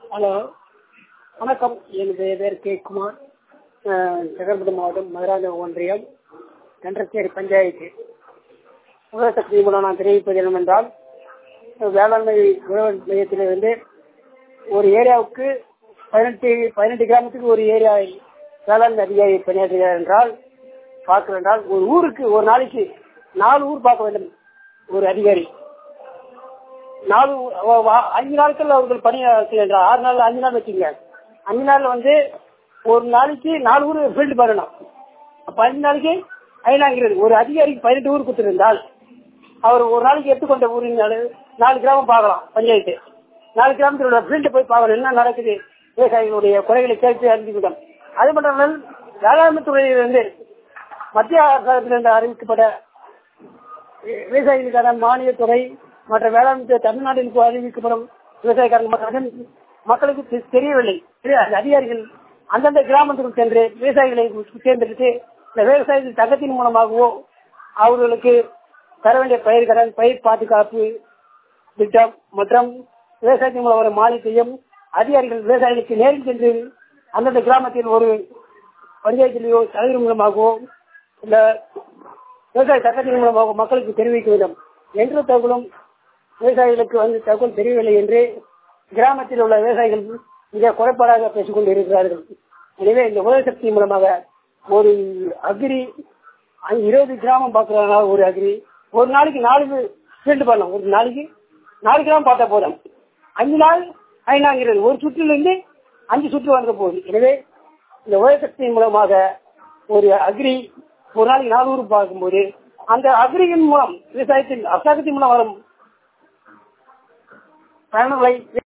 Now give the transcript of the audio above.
hello வணக்கம் எனது பேர் கே குமார் அஹ், செங்கல்பட்டு மாவட்டம் மதுராந்த ஒன்றியம் கன்றச்சேரி பஞ்சாயத்து உலகசக்தி மூலம் நான் தெரிவிப்பது என்னவென்றால் வேளாண்மை உழவர் மையத்திலிருந்து ஒரு ஏரியாவுக்கு பதினெட்டு பதினெட்டு கிராமத்துக்கு ஒரு ஏரியா வேளாண்மை அதிகாரி பணியாற்றுகிறார் என்றால் பார்க்கிறோம் என்றால் ஒரு ஊருக்கு ஒரு நாளைக்கு நாலு ஊர் பார்க்க வேண்டும் ஒரு அதிகாரி நாலு வ- வ- அஞ்சு நாட்கள் அவர்கள் பணியாற்ற என்றால் ஆறு நாள் அஞ்சு நாள் வச்சுங்க அஞ்சு நாள் வந்து ஒரு நாளைக்கு நாலு ஊர் ஃபீல்டு பண்ணணும் அப்ப அஞ்சு நாளைக்கு ஐநாங்கிறது ஒரு அதிகாரிக்கு பதினெட்டு ஊர் கொடுத்திருந்தால் அவர் ஒரு நாளைக்கு எடுத்துக்கொண்ட ஊரின் நாலு- நாலு கிராமம் பார்க்கலாம் பஞ்சாயத்து நாலு கிராமத்தில் உள்ள ஃபீல்டு போய் பார்க்கணும் என்ன நடக்குது விவசாயிகளுடைய குறைகளை கேட்டு அறிஞ்சுக்கிட்டோம் அது மட்டும் இல்லாமல் வேளாண்மை துறையிலிருந்து மத்திய அரசாங்கத்திலிருந்து அறிவிக்கப்பட்ட விவசாயிகளுக்கான மானியத் தொகை மற்ற வேளாண் துறை தமிழ்நாட்டில் அறிவிக்கப்படும் விவசாயக்காரங்க மற்றும் மக்களுக்கு தெ- தெரியவில்லை தெரிய- அந்த அதிகாரிகள் அந்தந்த கிராமத்துக்கு சென்று விவசாயிகளை தேர்ந்தெடுத்து இந்த விவசாயத்தின் சங்கத்தின் மூலமாகவோ அவர்களுக்கு தர வேண்டிய பயிர் கடன் பயிர் பாதுகாப்பு திட்டம் மற்றும் விவசாயத்தின் மூலம் வரும் மானியத்தையும் அதிகாரிகள் விவசாயிகளுக்கு நேரில் சென்று அந்தந்த கிராமத்தில் ஒரு பஞ்சாயத்திலேயோ தலைவர் மூலமாகவோ இல்ல விவசாய சட்டத்தின் மூலமாக மக்களுக்கு தெரிவிக்க வேண்டும் என்ற தகவலும் விவசாயிகளுக்கு வந்து தகவல் தெரியவில்லை என்று கிராமத்தில் உள்ள விவசாயிகள் மிக குறைபாடாக பேசிக் கொண்டு இருக்கிறார்கள் எனவே இந்த உலக சக்தி மூலமாக ஒரு அக்ரி அங்க இருபது கிராமம் பார்க்கறாங்க ஒரு அக்ரி ஒரு நாளைக்கு நாலு ஃபீல்டு பண்ணலாம் ஒரு நாளைக்கு நாலு கிராமம் பார்த்தா போதும் அஞ்சு நாள் ஐநாங்கிறது ஒரு சுற்றுல இருந்து அஞ்சு சுற்று வந்துட போகுது எனவே இந்த உலக சக்தியின் மூலமாக ஒரு அக்ரி ஒரு நாளைக்கு நாலு ஊர் பார்க்கும்போது அந்த அக்ரியின் மூலம் விவசாயத்தின் அரசாங்கத்தின் மூலம் வரும் பயணங்களை